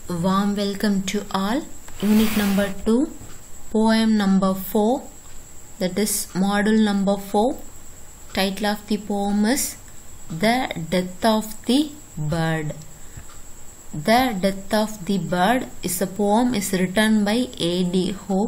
Warm welcome to all. Unit number 2, poem number 4, that is module number 4. Title of the poem is The Death of the Bird. The Death of the Bird is a poem is written by A.D. Hope.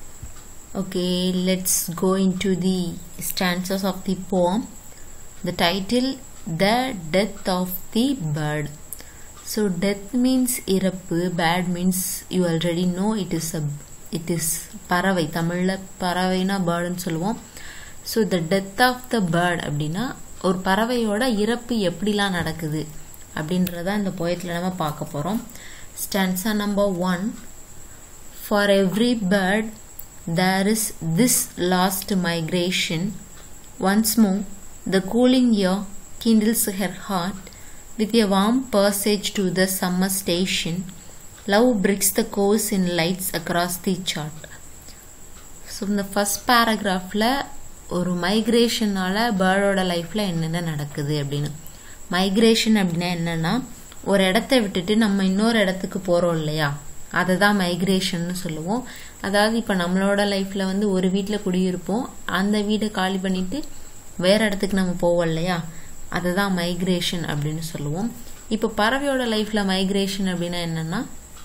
Okay, let's go into the stanzas of the poem. The title The Death of the Bird. So death means இறப்பு bad means you already know it is a it is பறவை தமிழில் பறவைனா பேர்டுன்னு சொல்லுவோம் so the death of the bird அப்படின்னா ஒரு பறவையோட இறப்பு எப்படிலாம் நடக்குது அப்படின்றத இந்த போயத்தில் நம்ம பார்க்க போகிறோம் stanza number one for every bird there is this last migration once more the cooling year kindles her heart with a warm passage to the summer station. Love breaks the course in lights across the chart. So இந்த first பேராகிராஃபில் ஒரு மைக்ரேஷனால் பேர்டோட லைஃப்பில் என்னென்ன நடக்குது அப்படின்னு migration அப்படின்னா என்னென்னா ஒரு இடத்த விட்டுட்டு நம்ம இன்னொரு இடத்துக்கு போகிறோம் இல்லையா அதை தான் மைக்ரேஷன்னு சொல்லுவோம் அதாவது இப்போ நம்மளோட லைஃப்பில் வந்து ஒரு வீட்டில் குடியிருப்போம் அந்த வீடை காலி பண்ணிவிட்டு வேறு இடத்துக்கு நம்ம போவோம் இல்லையா அதுதான் மைக்ரேஷன் அப்படின்னு சொல்லுவோம் இப்போ பறவையோட லைஃப்பில் மைக்ரேஷன் அப்படின்னா என்னென்னா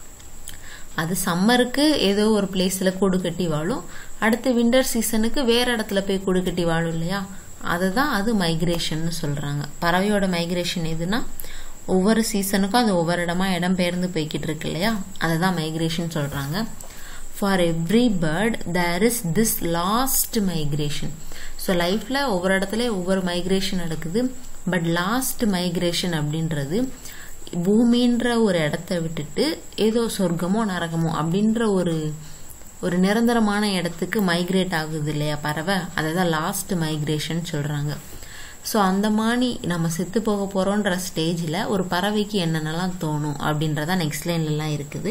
அது சம்மருக்கு ஏதோ ஒரு பிளேஸில் கூடு கட்டி வாழும் அடுத்து விண்டர் சீசனுக்கு வேறு இடத்துல போய் கூடு கட்டி வாழும் இல்லையா அதுதான் அது மைக்ரேஷன் சொல்கிறாங்க பறவையோட மைக்ரேஷன் எதுனா ஒவ்வொரு சீசனுக்கும் அது ஒவ்வொரு இடமா இடம் பெயர்ந்து போய்கிட்டு இருக்கு இல்லையா அதுதான் மைக்ரேஷன் சொல்கிறாங்க for every bird there is this last migration so லைஃப்பில் ஒவ்வொரு இடத்துல ஒவ்வொரு மைக்ரேஷன் நடக்குது பட் லாஸ்ட் மைக்ரேஷன் அப்படின்றது பூமின்ற ஒரு இடத்த விட்டுட்டு ஏதோ சொர்க்கமோ நரகமோ அப்படின்ற ஒரு ஒரு நிரந்தரமான இடத்துக்கு மைக்ரேட் ஆகுது இல்லையா பறவை அதை தான் லாஸ்ட் மைக்ரேஷன் சொல்கிறாங்க ஸோ அந்த மாதிரி நம்ம செத்து போக போகிறோன்ற ஸ்டேஜில் ஒரு பறவைக்கு என்னென்னலாம் தோணும் அப்படின்றத நெக்ஸ்ட் லைன்லலாம் இருக்குது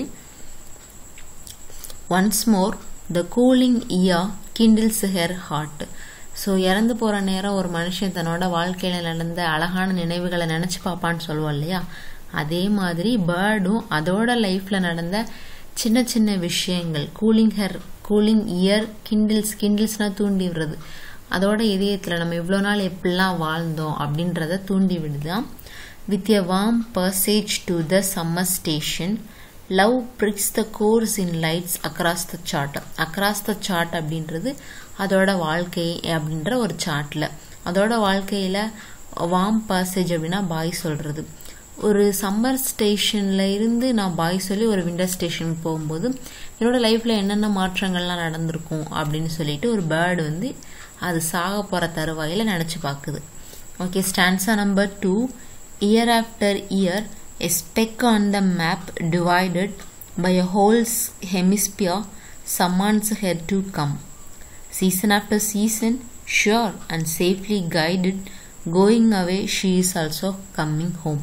once more the cooling year kindles her heart so இறந்து போகிற நேரம் ஒரு மனுஷன் தன்னோட வாழ்க்கையில் நடந்த அழகான நினைவுகளை நினச்சி பார்ப்பான்னு சொல்லுவோம் இல்லையா அதே மாதிரி பேர்டும் அதோட லைஃப்பில் நடந்த சின்ன சின்ன விஷயங்கள் cooling her cooling year kindles கிண்டில்ஸ்னால் தூண்டி விடுறது அதோட இதயத்தில் நம்ம இவ்வளோ நாள் எப்படிலாம் வாழ்ந்தோம் அப்படின்றத தூண்டி விடுதான் with a warm passage to the summer station love pricks the course in lights across the chart across the chart அப்படின்றது அதோட வாழ்க்கை அப்படின்ற ஒரு சார்ட்டில் அதோட வாழ்க்கையில் வார்ம் பாசேஜ் அப்படின்னா பாய் சொல்கிறது ஒரு சம்மர் ஸ்டேஷனில் இருந்து நான் பாய் சொல்லி ஒரு விண்டர் ஸ்டேஷனுக்கு போகும்போது என்னோட லைஃப்பில் என்னென்ன மாற்றங்கள்லாம் நடந்திருக்கும் அப்படின்னு சொல்லிட்டு ஒரு பேர்டு வந்து அது சாக போகிற தருவாயில் நினச்சி பார்க்குது okay stanza number two year after year a speck on the map divided by a whole hemisphere summons her to come. Season after season, sure and safely guided, going away, she is also coming home.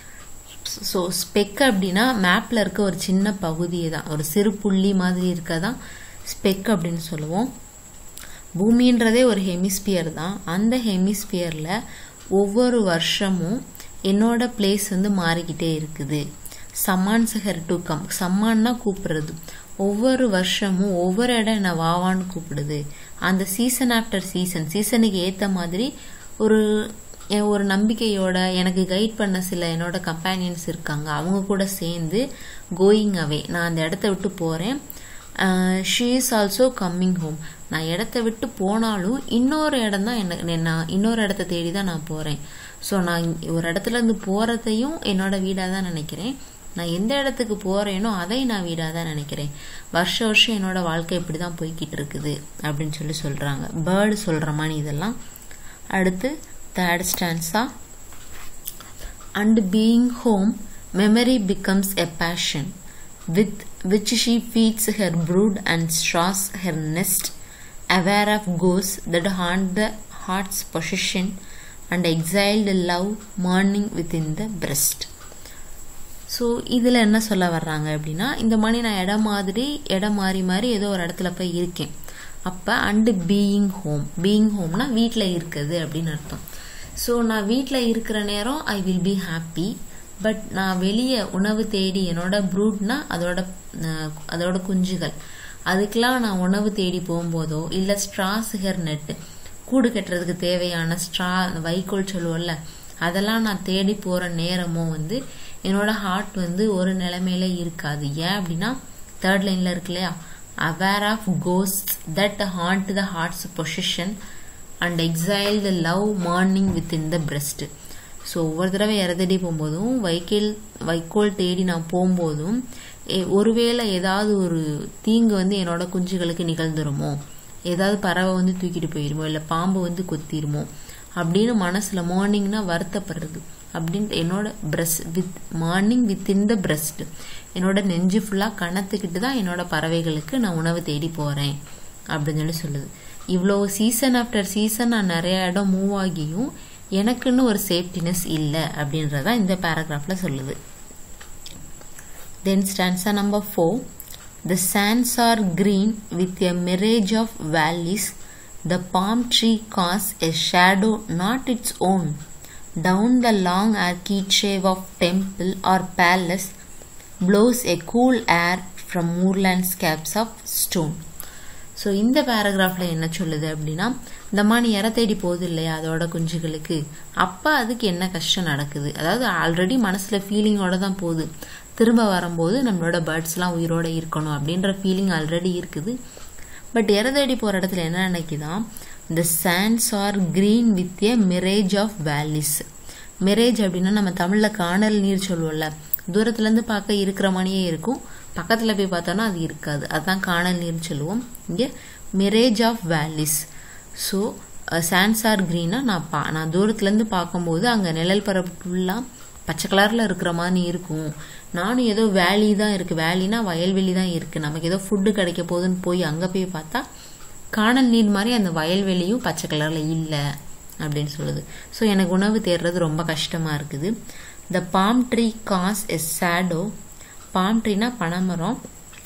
So speck அப்படின்னா மேப்பில் இருக்க ஒரு சின்ன பகுதியை தான் ஒரு சிறு புள்ளி மாதிரி இருக்கதான் ஸ்பெக் அப்படின்னு சொல்லுவோம் பூமின்றதே ஒரு ஹெமிஸ்பியர் தான் அந்த ஹெமிஸ்பியரில் ஒவ்வொரு வருஷமும் என்னோட பிளேஸ் வந்து மாறிக்கிட்டே இருக்குது சம்மான் சஹர் டு கம் சம்மான்னா கூப்பிடுறது ஒவ்வொரு வருஷமும் ஒவ்வொரு இடம் என்னை வாவான்னு கூப்பிடுது அந்த சீசன் ஆஃப்டர் சீசன் சீசனுக்கு ஏற்ற மாதிரி ஒரு ஒரு நம்பிக்கையோட எனக்கு கைட் பண்ண சில என்னோட கம்பேனியன்ஸ் இருக்காங்க அவங்க கூட சேர்ந்து கோயிங் அவே நான் அந்த இடத்த விட்டு போகிறேன் she is also coming home நான் இடத்த விட்டு போனாலும் இன்னொரு இடம் தான் என்ன நான் இன்னொரு இடத்த தேடி தான் நான் போகிறேன் ஸோ நான் ஒரு இடத்துல இருந்து போகிறதையும் என்னோட வீடாக தான் நினைக்கிறேன் நான் எந்த இடத்துக்கு போகிறேனோ அதை நான் வீடாக தான் நினைக்கிறேன் வருஷ வருஷம் என்னோட வாழ்க்கை இப்படி தான் போய்கிட்டு இருக்குது அப்படின்னு சொல்லி சொல்கிறாங்க பேர்டு சொல்கிற மாதிரி இதெல்லாம் அடுத்து third stanza and being home memory becomes a passion with which she feeds her brood and straws her nest aware of ghosts that haunt the heart's possession and exiled love morning within the breast so இதில் என்ன சொல்ல வர்றாங்க அப்படின்னா இந்த மாதிரி நான் இடம் மாதிரி இடம் மாறி மாறி ஏதோ ஒரு இடத்துல போய் இருக்கேன் அப்போ அண்டு பீயிங் ஹோம் பீயிங் ஹோம்னா வீட்டில் இருக்குது அப்படின்னு அர்த்தம் ஸோ நான் வீட்டில் இருக்கிற நேரம் I will be happy but நான் வெளியே உணவு தேடி என்னோட ப்ரூட்னா அதோட அஹ், அதோட குஞ்சுகள் அதுக்கெல்லாம் நான் உணவு தேடி போகும்போதோ இல்லை ஸ்ட்ரா சிகர் நெட்டு கூடு கட்டுறதுக்கு தேவையான ஸ்ட்ரா வைக்கோல் சொல்லுவோம்ல அதெல்லாம் நான் தேடி போகிற நேரமோ வந்து என்னோட ஹார்ட் வந்து ஒரு நிலைமையில இருக்காது ஏன் அப்படின்னா தேர்ட் லைனில் இருக்கு இல்லையா aware of ghost that haunt the hearts possession and exile the love mourning within the breast so ஒவ்வொரு தடவை இறதடி போகும்போதும் வைக்கோல் வைக்கோல் தேடி நான் போகும்போதும் எ- ஒருவேளை ஏதாவது ஒரு தீங்கு வந்து என்னோட குஞ்சுகளுக்கு நிகழ்ந்துருமோ ஏதாவது பறவை வந்து தூக்கிட்டு போயிருமோ இல்லை பாம்பு வந்து கொத்திருமோ அப்படின்னு மனசுல மார்னிங்னா வருத்தப்படுறது அப்படின்ட்டு என்னோட breast with mourning within the breast என்னோட நெஞ்சு ஃபுல்லாக கணத்துக்கிட்டு தான் என்னோட பறவைகளுக்கு நான் உணவு தேடி போறேன் அப்படின்னு சொல்லி சொல்லுது இவ்வளோ சீசன் ஆஃப்டர் சீசன் நான் நிறைய இடம் மூவ் ஆகியும் எனக்குன்னு ஒரு சேஃப்டினஸ் இல்லை அப்படின்றதா இந்த பேராகிராஃப்ல சொல்லுது Then stanza number 4 The sands are green with a mirage of valleys. The palm tree casts a shadow not its own. Down the long architrave of temple or palace blows a cool air from moorlandscapes of stone. So இந்த பேராகிராஃப்ல என்ன சொல்லுது அப்படின்னா இந்த மாதிரி இற தேடி போகுது இல்லையா அதோட குஞ்சுகளுக்கு அப்போ அதுக்கு என்ன கஷ்டம் நடக்குது அதாவது ஆல்ரெடி மனசுல ஃபீலிங்கோட தான் போகுது திரும்ப வரும்போது நம்மளோட பேர்ட்ஸ்லாம் உயிரோட இருக்கணும் அப்படின்ற ஃபீலிங் ஆல்ரெடி இருக்குது பட் இற தேடி போகிற இடத்துல என்ன நினைக்குதான் இந்த sands are green with a mirage of valleys mirage அப்படின்னா நம்ம தமிழில் காணல் நீர் சொல்லுவோம்ல தூரத்துலேருந்து பார்க்க இருக்கிற மாதிரியே இருக்கும் பக்கத்தில் போய் பார்த்தோன்னா அது இருக்காது அதுதான் காணல் நீர்னு சொல்லுவோம் இங்கே mirage of valleys so sands are க்ரீனா நான் பா நான் தூரத்துலேருந்து பார்க்கும்போது அங்கே நிழல் பரப்பு ஃபுல்லாக பச்சை கலரில் இருக்கிற மாதிரி இருக்கும் நானும் ஏதோ வேலி தான் இருக்குது வேலினா வயல்வெளி தான் இருக்குது நமக்கு ஏதோ ஃபுட்டு கிடைக்க போகுதுன்னு போய் அங்கே போய் பார்த்தா காணல் நீர் மாதிரி அந்த வயல்வெளியும் பச்சை கலரில் இல்லை அப்படின்னு சொல்லுது ஸோ எனக்கு உணவு தேடுறது ரொம்ப கஷ்டமாக இருக்குது the palm tree casts shadow palm ட்ரீனா பனைமரம்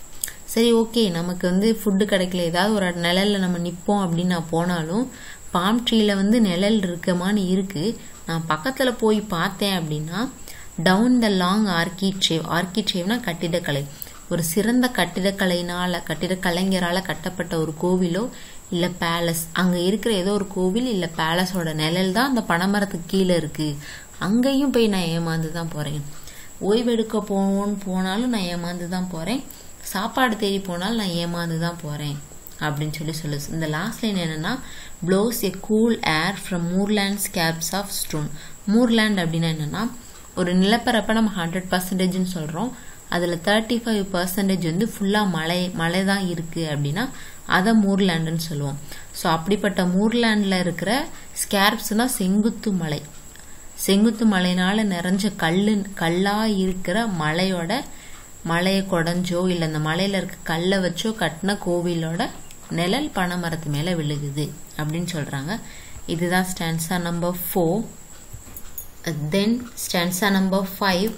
சரி ஓகே நமக்கு வந்து ஃபுட்டு கிடைக்கல ஏதாவது ஒரு நிழல்ல நம்ம நிற்போம் அப்படின்னு நான் போனாலும் பாம் ட்ரீல வந்து நிழல் இருக்கமான்னு இருக்கு நான் பக்கத்துல போய் பார்த்தேன் அப்படின்னா டவுன் த லாங் ஆர்கிட்ரேவ் ஆர்கிட்ரேவ்னா கட்டிடக்கலை ஒரு சிறந்த கட்டிடக்கலையினால கட்டிடக்கலைஞரால கட்டப்பட்ட ஒரு கோவிலோ இல்ல பேலஸ் அங்க இருக்கிற ஏதோ ஒரு கோவில் இல்ல பேலஸோட நிழல் தான் அந்த பனைமரத்துக்கு கீழே இருக்கு அங்கேயும் போய் நான் ஏமாந்து தான் போறேன் ஓய்வெடுக்க போவோன்னு போனாலும் நான் ஏமாந்து தான் போறேன் சாப்பாடு தேடி போனாலும் நான் ஏமாந்து தான் போறேன் அப்படின்னு சொல்லி சொல்லுது இந்த லாஸ்ட் லைன் என்னன்னா blows a cool air from moorland scapes of stone moorland அப்படின்னா என்னன்னா ஒரு நிலப்பரப்பை நம்ம ஹண்ட்ரட் பர்சன்டேஜ்னு சொல்றோம் அதுல தேர்ட்டி ஃபைவ் பர்சன்டேஜ் வந்து ஃபுல்லா மலை மலை தான் இருக்கு அப்படின்னா அதை மூர்லேண்டுன்னு சொல்லுவோம் ஸோ அப்படிப்பட்ட மூர்லேண்ட்ல இருக்கிற ஸ்கேர்ப்ஸ்னா செங்குத்து மலை செங்குத்து மலைனால நிறைஞ்ச கல்லு கல்லா இருக்கிற மலையோட மலையை குடஞ்சோ இல்லை அந்த மலையில இருக்க கல்லை வச்சோ கட்டின கோவிலோட நிழல் பனைமரத்து மேல விழுகுது அப்படின்னு சொல்றாங்க இதுதான் stanza number four then stanza number five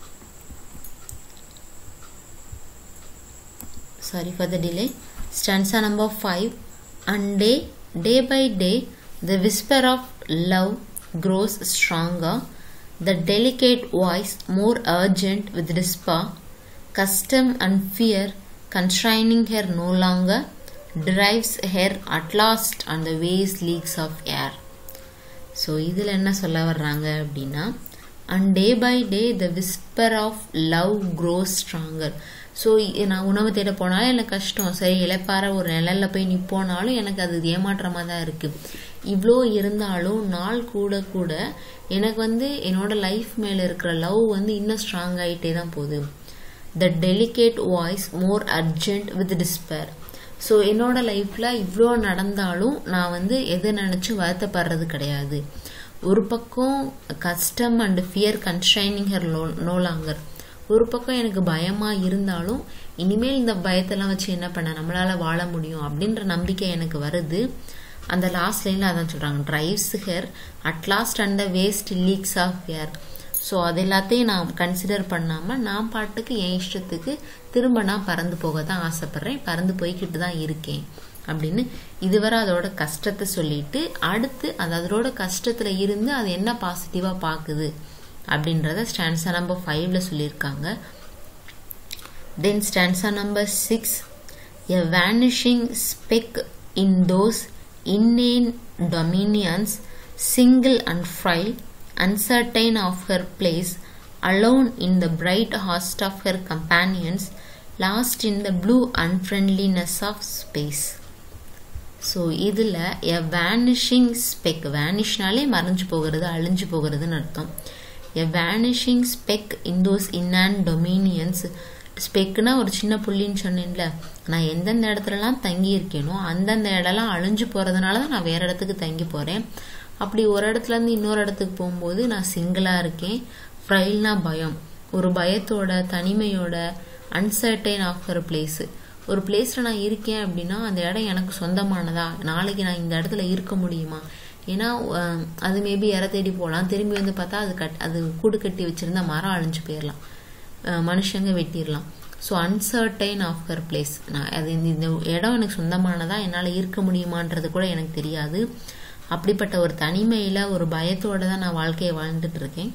sorry for the delay stanza number 5 and day day by day the whisper of love grows stronger the delicate voice more urgent with despair custom and fear constraining her no longer drives her at last on the ways leagues of air so இதில் என்ன சொல்ல வர்றாங்க அப்படின்னா and day by day the whisper of love grows stronger so நான் உணவு தேட போனாலும் எனக்கு கஷ்டம் சரி இலைப்பாற ஒரு நிழல்ல போய் நிப்போனாலும் எனக்கு அது ஏமாற்றமாக தான் இருக்கு இவ்வளோ இருந்தாலும் நாள் கூட கூட எனக்கு வந்து என்னோட லைஃப் மேல இருக்கிற லவ் வந்து இன்னும் ஸ்ட்ராங் ஆகிட்டே தான் போகுது the delicate voice more urgent with despair so என்னோட லைஃப்ல இவ்வளோ நடந்தாலும் நான் வந்து எதை நினைச்சு வருத்தப்படுறது கிடையாது ஒரு பக்கம் கஷ்டம் and fear constraining her no longer ஒரு பக்கம் எனக்கு பயமா இருந்தாலும் இனிமேல் இந்த பயத்தெல்லாம் வச்சு என்ன பண்ண நம்மளால வாழ முடியும் அப்படின்ற நம்பிக்கை எனக்கு வருது அந்த லாஸ்ட் லைன்ல அதான் சொல்றாங்க drives her at last and waste leagues of air so அது எல்லாத்தையும் நான் கன்சிடர் பண்ணாமல் நான் பாட்டுக்கு என் இஷ்டத்துக்கு திரும்ப நான் பறந்து போக தான் ஆசைப்படுறேன் பறந்து போய்கிட்டு தான் இருக்கேன் அப்படின்னு இதுவரை அதோட கஷ்டத்தை சொல்லிட்டு அடுத்து அது அதோட கஷ்டத்துல இருந்து அது என்ன பாசிட்டிவா பாக்குது அப்படின்றத ஸ்டான்ஸா நம்பர் ஃபைவ்ல சொல்லியிருக்காங்க then stanza number six a vanishing speck in those inane dominions single and frail uncertain of her place alone in the bright host of her companions lost in the blue unfriendliness of space so இதில் a vanishing spec வேனிஷ்னாலே மறைஞ்சு போகிறது அழிஞ்சு போகிறதுன்னு அர்த்தம் a vanishing speck in those inane dominions ஸ்பெக்குனா ஒரு சின்ன புள்ளின்னு சொன்னேன்ல நான் எந்தெந்த இடத்துலலாம் தங்கி இருக்கேனோ அந்தந்த இடம்லாம் அழிஞ்சு போகிறதுனால தான் நான் வேற இடத்துக்கு தங்கி போகிறேன் அப்படி ஒரு இடத்துல இருந்து இன்னொரு இடத்துக்கு போகும்போது நான் சிங்கிளாக இருக்கேன் ஃப்ரைல்னா பயம் ஒரு பயத்தோட தனிமையோட அன்சர்டைன் ஆஃப் ஒரு பிளேஸு ஒரு பிளேஸில் நான் இருக்கேன் அப்படின்னா அந்த இடம் எனக்கு சொந்தமானதா நாளைக்கு நான் இந்த இடத்துல இருக்க முடியுமா ஏன்னா அஹ், அது மேபி இற தேடி போகலாம் திரும்பி வந்து பார்த்தா அது கட் அது கூடு கட்டி வச்சிருந்த மரம் அழிஞ்சு போயிடலாம் அஹ், மனுஷங்க வெட்டிடலாம் so uncertain of her place நான் அது இந்த- இந்த இடம் எனக்கு சொந்தமானதா என்னால் இருக்க முடியுமான்றது கூட எனக்கு தெரியாது அப்படிப்பட்ட ஒரு தனிமையில் ஒரு பயத்தோட தான் நான் வாழ்க்கையை வாழ்ந்துட்டு இருக்கேன்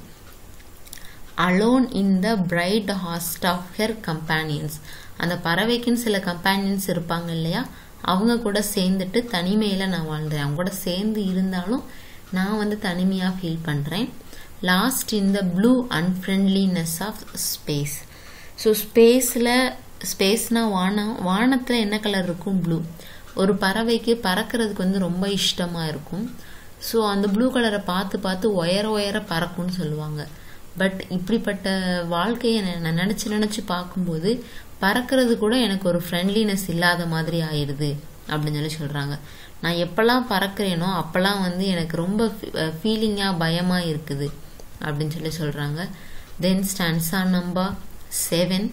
alone in the bright host of her companions அந்த பறவைக்குன்னு சில கம்பேனியன்ஸ் இருப்பாங்க இல்லையா அவங்க கூட சேர்ந்துட்டு தனிமையில் நான் வாழ்ந்தேன் அவங்க கூட சேர்ந்து இருந்தாலும் நான் வந்து தனிமையாக ஃபீல் பண்ணுறேன் lost in the blue unfriendliness of space so ஸ்பேஸில் ஸ்பேஸ்னால் வானம் வானத்தில் என்ன கலர் இருக்கும் ப்ளூ ஒரு பறவைக்கு பறக்கிறதுக்கு வந்து ரொம்ப இஷ்டமாக இருக்கும் ஸோ அந்த ப்ளூ கலரை பார்த்து பார்த்து உயர உயர பறக்கும்னு சொல்லுவாங்க பட் இப்படிப்பட்ட வாழ்க்கையை நான் நான் நினச்சி நினச்சி பார்க்கும்போது பறக்கிறது கூட எனக்கு ஒரு ஃப்ரெண்ட்லினஸ் இல்லாத மாதிரி ஆயிடுது அப்படின்னு சொல்லி சொல்கிறாங்க நான் எப்போல்லாம் பறக்கிறேனோ அப்போல்லாம் வந்து எனக்கு ரொம்ப ஃபீலிங்காக பயமாக இருக்குது அப்படின்னு சொல்லி சொல்கிறாங்க then stanza number seven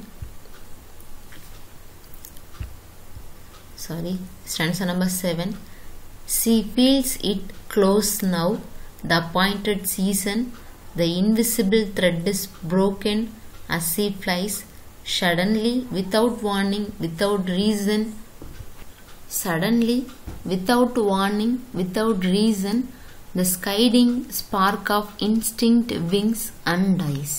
sorry stanza number 7 she feels it close now the appointed season the invisible thread is broken as she flies suddenly without warning without reason suddenly without warning without reason the skiding spark of instinct wings and dies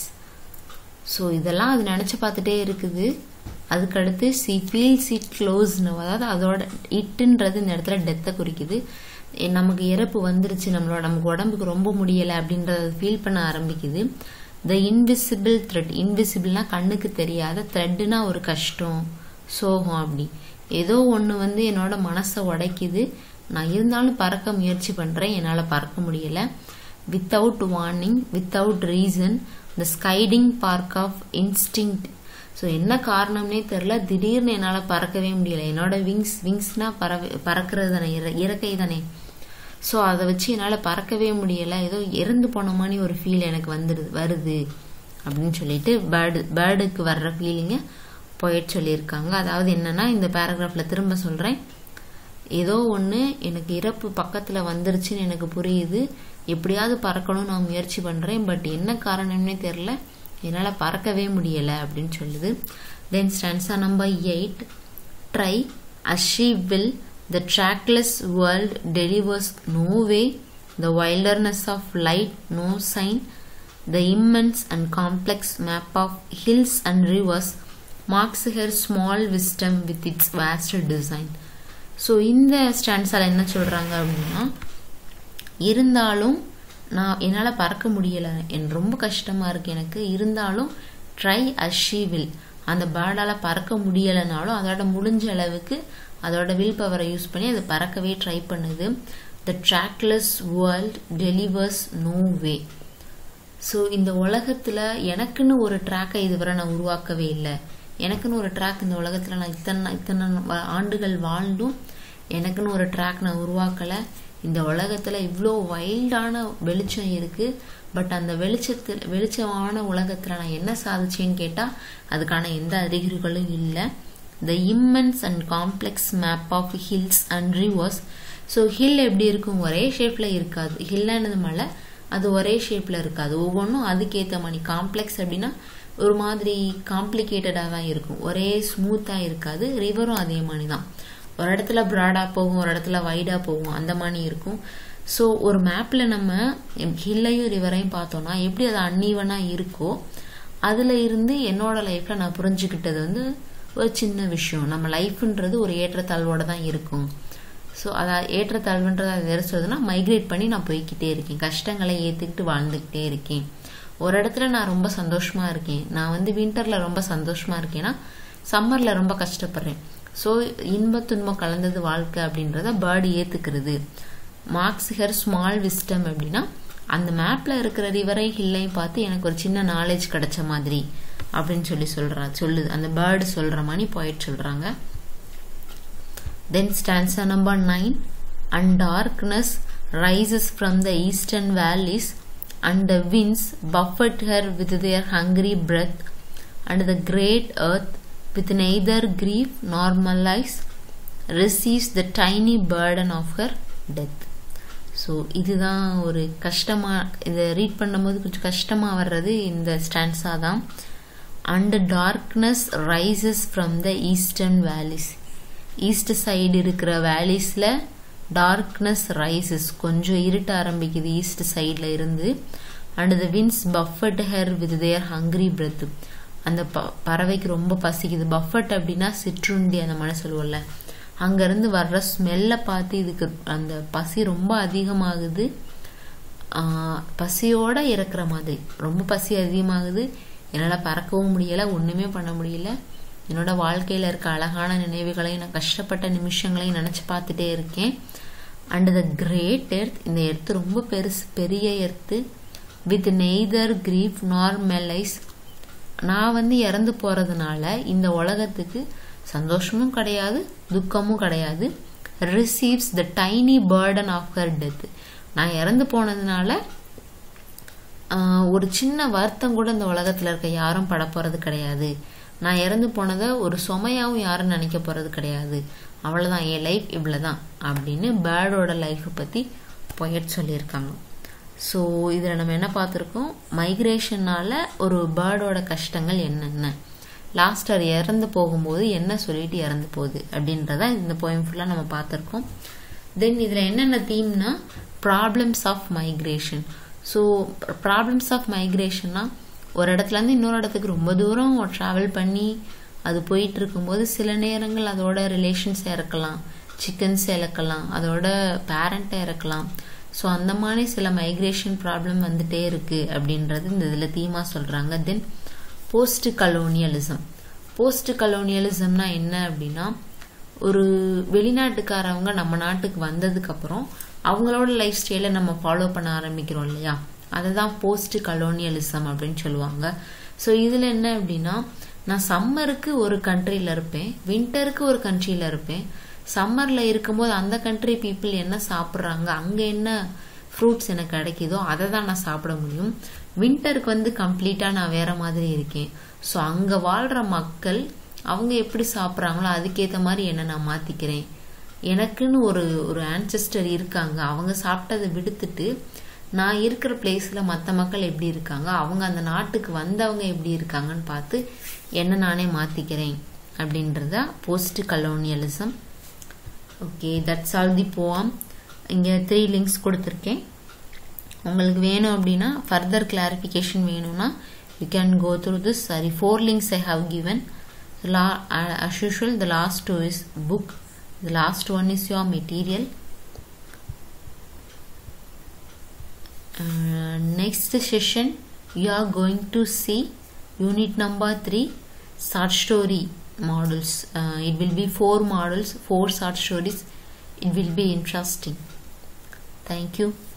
so இதெல்லாம் அது நினச்சி பார்த்துட்டே இருக்குது அதுக்கடுத்து C feels it க்ளோஸ்னு அதாவது அதோட இட்டுன்றது இந்த இடத்துல டெத்தை குறிக்குது எ- நமக்கு இறப்பு வந்துருச்சு நம்மளோட நமக்கு உடம்புக்கு ரொம்ப முடியலை அப்படின்றத ஃபீல் பண்ண ஆரம்பிக்குது த இன்விசிபிள் த்ரெட் இன்விசிபிள்னா கண்ணுக்கு தெரியாத த்ரெட்டுனா ஒரு கஷ்டம் சோகம் அப்படி ஏதோ ஒன்று வந்து என்னோட மனசை உடைக்குது நான் இருந்தாலும் பறக்க முயற்சி பண்ணுறேன் என்னால் பறக்க முடியலை without warning without reason the guiding spark of instinct so என்ன காரணம்னே தெரில திடீர்னு என்னால் பறக்கவே முடியல என்னோட விங்ஸ் விங்ஸ்னா பறவை பறக்கிறது தானே இற- இறக்கை தானே ஸோ அதை வச்சு என்னால் பறக்கவே முடியலை ஏதோ இறந்து போன மாதிரி ஒரு ஃபீல் எனக்கு வந்துடுது வருது அப்படின்னு சொல்லிட்டு பேர்டு பேர்டுக்கு வர்ற ஃபீலிங்கை போயிட்டு சொல்லியிருக்காங்க அதாவது என்னன்னா இந்த பேராகிராஃபில் திரும்ப சொல்கிறேன் ஏதோ ஒன்று எனக்கு இறப்பு பக்கத்தில் வந்துருச்சுன்னு எனக்கு புரியுது எப்படியாவது பறக்கணும்னு நான் முயற்சி பண்ணுறேன் பட் என்ன காரணம்னே தெரில என்னால் பறக்கவே முடியலை அப்படின்னு சொல்லுது then stanza number eight try as she will the trackless world delivers no way the wilderness of light no sign the immense and complex map of hills and rivers marks her small wisdom with its vast design so இந்த ஸ்டாண்ட்ஸால் என்ன சொல்கிறாங்க அப்படின்னா இருந்தாலும் நான் என்னால் பறக்க முடியலை என் ரொம்ப கஷ்டமாக இருக்கு எனக்கு இருந்தாலும் ட்ரை வில் அந்த பேர்டால் பறக்க முடியலைனாலும் அதோட முடிஞ்ச அளவுக்கு அதோட வில் பவரை யூஸ் பண்ணி அது பறக்கவே ட்ரை பண்ணுது the trackless world delivers no way so இந்த உலகத்தில் எனக்குன்னு ஒரு ட்ராக்கை இதுவரை நான் உருவாக்கவே இல்லை எனக்குன்னு ஒரு ட்ராக் இந்த உலகத்தில் நான் இத்தனை இத்தனை வ- ஆண்டுகள் வாழ்ந்தும் எனக்குன்னு ஒரு ட்ராக் நான் உருவாக்கலை இந்த உலகத்தில் இவ்வளோ வைல்டான வெளிச்சம் இருக்குது பட் அந்த வெளிச்சத்தில் வெளிச்சமான உலகத்தில் நான் என்ன சாதிச்சேன்னு கேட்டால் அதுக்கான எந்த அறிகுறிகளும் இல்லை the immense and complex map of hills and rivers so hill எப்படி இருக்கும் ஒரே ஷேப்பில் இருக்காது ஹில்லானது மலை அது ஒரே ஷேப்பில் இருக்காது ஒவ்வொன்றும் அதுக்கேற்ற மாதிரி காம்ப்ளெக்ஸ் அப்படின்னா ஒரு மாதிரி காம்ப்ளிகேட்டடாக தான் இருக்கும் ஒரே ஸ்மூத்தாக இருக்காது ரிவரும் அதே மாதிரி தான் ஒரு இடத்துல ப்ராடாக போகும் ஒரு இடத்துல வைடாக போகும் அந்த மாதிரி இருக்கும் ஸோ ஒரு மேப்பில் நம்ம ஹில்லையும் ரிவரையும் பார்த்தோம்னா எப்படி அது அன்னீவனாக இருக்கோ அதில் இருந்து என்னோட லைஃப்பில் நான் புரிஞ்சுக்கிட்டது வந்து ஒரு சின்ன விஷயம் நம்ம லைஃப்ன்றது ஒரு ஏற்றத்தாழ்வோட தான் இருக்கும் ஸோ அதை ஏற்றத்தாழ்வுன்றதை அதை வேறு சொல்றதுன்னா மைக்ரேட் பண்ணி நான் போய்க்கிட்டே இருக்கேன் கஷ்டங்களை ஏற்றுக்கிட்டு வாழ்ந்துக்கிட்டே இருக்கேன் ஒரு இடத்துல நான் ரொம்ப சந்தோஷமா இருக்கேன் நான் வந்து வின்டர்ல ரொம்ப சந்தோஷமா இருக்கேன்னா சம்மர்ல ரொம்ப கஷ்டப்படுறேன் ஸோ இன்ப துன்பம் கலந்தது வாழ்க்கை அப்படின்றத பேர்டு ஏத்துக்கிறது மார்க்ஸ் ஹெர் ஸ்மால் விஸ்டம் அப்படின்னா அந்த மேப்ல இருக்கிற ரிவரை ஹில்லையும் பார்த்து எனக்கு ஒரு சின்ன நாலேஜ் கிடைச்ச மாதிரி அப்படின்னு சொல்லி சொல்றா சொல்லுது அந்த பேர்டு சொல்ற மாதிரி போயிட்டு சொல்றாங்க then stanza number 9 and darkness rises from the eastern valleys and the winds buffet her with their hungry breath and the great earth with neither grief nor malice receives the tiny burden of her death so இதுதான் ஒரு கஷ்டமா இதை read பண்ணும்போது கொஞ்சம் கஷ்டமா வர்றது இந்த stanza தான் and darkness rises from the eastern valleys east side இருக்கிற வேலிஸில் டார்க்னஸ் ரைசஸ் கொஞ்சம் இருட்ட ஆரம்பிக்குது ஈஸ்ட் சைடில் இருந்து and the winds buffet her with their hungry breath அந்த ப பறவைக்கு ரொம்ப பசிக்குது பஃபட் அப்படின்னா சிற்றுண்டி அந்த மாதிரி சொல்லுவோம்ல அங்கேருந்து வர்ற ஸ்மெல்லை பார்த்து இதுக்கு அந்த பசி ரொம்ப அதிகமாகுது பசியோட இறக்குற மாதிரி ரொம்ப பசி அதிகமாகுது என்னால் பறக்கவும் முடியலை ஒன்றுமே பண்ண முடியல என்னோட வாழ்க்கையில் இருக்க அழகான நினைவுகளையும் நான் கஷ்டப்பட்ட நிமிஷங்களையும் நினச்சி பார்த்துட்டே இருக்கேன் அண்ட் த கிரேட் எர்த் இந்த எர்த்து ரொம்ப பெருசு பெரிய எர்த்து வித் நெய்தர் கிரீஃப் நார் மெலைஸ் நான் வந்து இறந்து போகிறதுனால இந்த உலகத்துக்கு சந்தோஷமும் கிடையாது துக்கமும் கிடையாது receives the tiny burden of her death நான் இறந்து போனதுனால ஒரு சின்ன வருத்தம் கூட இந்த உலகத்தில் இருக்க யாரும் பட போகிறது கிடையாது நான் இறந்து போனதை ஒரு சுமையாகவும் யாரும் நினைக்க போகிறது கிடையாது அவ்வளோதான் என் லைஃப் இவ்வளோதான் அப்படின்னு பேர்டோட லைஃப்பை பற்றி பொயட் சொல்லியிருக்காங்க ஸோ இதில் நம்ம என்ன பார்த்துருக்கோம் மைக்ரேஷனால் ஒரு பேர்டோட கஷ்டங்கள் என்னென்ன லாஸ்டர் இறந்து போகும்போது என்ன சொல்லிட்டு இறந்து போகுது அப்படின்றத இந்த போயம் ஃபுல்லாக நம்ம பார்த்துருக்கோம் தென் இதில் என்னென்ன தீம்னா problems of migration so problems of மைக்ரேஷன்னா ஒரு இடத்துலேருந்து இன்னொரு இடத்துக்கு ரொம்ப தூரம் ட்ராவல் பண்ணி அது போயிட்டு இருக்கும்போது சில நேரங்கள் அதோட ரிலேஷன்ஸ் இறக்கலாம் சிக்கன்ஸ் இறக்கலாம் அதோட பேரண்ட்டை இறக்கலாம் ஸோ அந்த மாதிரி சில மைக்ரேஷன் ப்ராப்ளம் வந்துட்டே இருக்கு அப்படின்றது இந்த இதில் தீமா சொல்கிறாங்க தென் போஸ்ட் கலோனியலிசம் போஸ்ட் கலோனியலிசம்னா என்ன அப்படின்னா ஒரு வெளிநாட்டுக்காரவங்க நம்ம நாட்டுக்கு வந்ததுக்கப்புறம் அவங்களோட லைஃப் ஸ்டைலை நம்ம ஃபாலோ பண்ண ஆரம்பிக்கிறோம் இல்லையா அதை தான் போஸ்ட் கலோனியலிசம் அப்படின்னு சொல்லுவாங்க ஸோ இதில் என்ன அப்படின்னா நான் சம்மருக்கு ஒரு கண்ட்ரியில் இருப்பேன் வின்டருக்கு ஒரு கண்ட்ரியில் இருப்பேன் சம்மரில் இருக்கும்போது அந்த கண்ட்ரி பீப்புள் என்ன சாப்பிட்றாங்க அங்கே என்ன ஃப்ரூட்ஸ் எனக்கு கிடைக்குதோ அதை தான் நான் சாப்பிட முடியும் வின்டருக்கு வந்து கம்ப்ளீட்டாக நான் வேற மாதிரி இருக்கேன் ஸோ அங்கே வாழ்கிற மக்கள் அவங்க எப்படி சாப்பிட்றாங்களோ அதுக்கேற்ற மாதிரி என்ன நான் மாற்றிக்கிறேன் எனக்குன்னு ஒரு ஒரு ஆன்செஸ்டர் இருக்காங்க அவங்க சாப்பிட்டதை விடுத்துட்டு நான் இருக்கிற பிளேஸில் மற்ற மக்கள் எப்படி இருக்காங்க அவங்க அந்த நாட்டுக்கு வந்தவங்க எப்படி இருக்காங்கன்னு பார்த்து என்ன நானே மாற்றிக்கிறேன் அப்படின்றத post colonialism okay that's all the poem இங்கே த்ரீ லிங்க்ஸ் கொடுத்துருக்கேன் உங்களுக்கு வேணும் அப்படின்னா ஃபர்தர் கிளாரிஃபிகேஷன் வேணும்னா you can go through this sorry four links I have given லா as usual the last two is book the last one is your material next session you are going to see unit number 3 short story models uh, it will be four models four short stories it will be interesting thank you